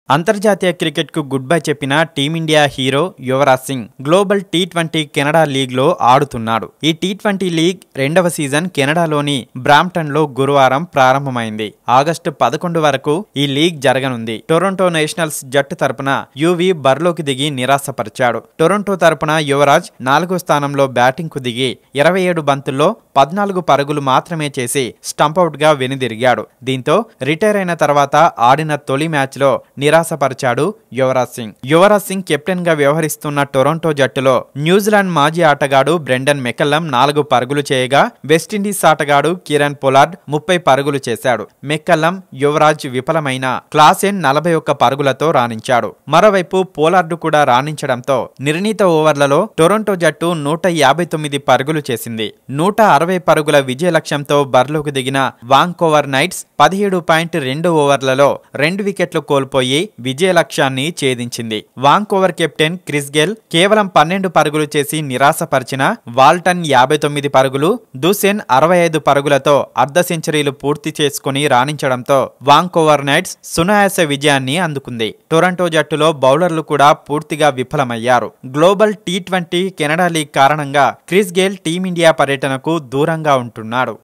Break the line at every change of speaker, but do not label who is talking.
అంతర్జాతీయ క్రికెట్కు good bye చెప్పిన team India hero Yuvraj Singh global T twenty Canada లీగ్లో ఆడుతున్నాడు ఈ టీ ట్వంటీ లీగ్ రెండవ సీజన్ కెనడాలోని బ్రాంప్టన్లో గురువారం ప్రారంభమైంది ఆగస్టు పదకొండు వరకు ఈ లీగ్ జరగనుంది టొరంటో నేషనల్స్ జట్టు తరపున యువి బరిలోకి దిగి నిరాశపరిచాడు టొరంటో తరపున యువరాజ్ నాలుగో స్థానంలో బ్యాటింగ్కు దిగి ఇరవై ఏడు బంతుల్లో పద్నాలుగు పరుగులు మాత్రమే చేసి స్టంపౌట్ గా వెనుదిరిగాడు దీంతో రిటైర్ అయిన తర్వాత ఆడిన తొలి మ్యాచ్లో నిరాశపరిచాడు యువరాజ్ సింగ్ యువరాజ్ సింగ్ కెప్టెన్ గా వ్యవహరిస్తున్న టొరంటో జట్టులో న్యూజిలాండ్ మాజీ ఆటగాడు బ్రెండన్ మెకల్లం నాలుగు పరుగులు చేయగా వెస్టిండీస్ ఆటగాడు కిరణ్ పొలార్డ్ ముప్పై పరుగులు చేశాడు మెక్కల్లం యువరాజ్ విఫలమైన క్లాసెన్ నలభై ఒక్క పరుగులతో రాణించాడు మరోవైపు పోలార్డు కూడా రాణించడంతో నిర్ణీత ఓవర్లలో టొరంటో జట్టు నూట యాభై తొమ్మిది పరుగులు చేసింది నూట అరవై పరుగుల విజయ లక్ష్యంతో బరిలోకి దిగిన వాంకోవర్ నైట్స్ పదిహేడు పాయింట్ రెండు ఓవర్లలో రెండు వికెట్లు కోల్పోయి విజయ లక్ష్యాన్ని ఛేదించింది వాంకోవర్ కెప్టెన్ క్రిస్ గెల్ కేవలం పన్నెండు పరుగులు చేసి నిరాశపరిచిన వాల్టన్ యాభై తొమ్మిది పరుగులు దుసెన్ అరవై ఐదు పరుగులతో అర్ధ సెంచరీలు పూర్తి చేసుకుని రాణించడంతో వాంకోవర్ నైట్స్ సునాయాస విజయాన్ని అందుకుంది టొరంటో జట్టులో బౌలర్లు కూడా పూర్తిగా విఫలమయ్యారు global T twenty Canada league కారణంగా క్రిస్ గేల్ టీమిండియా పర్యటనకు దూరంగా ఉంటున్నాడు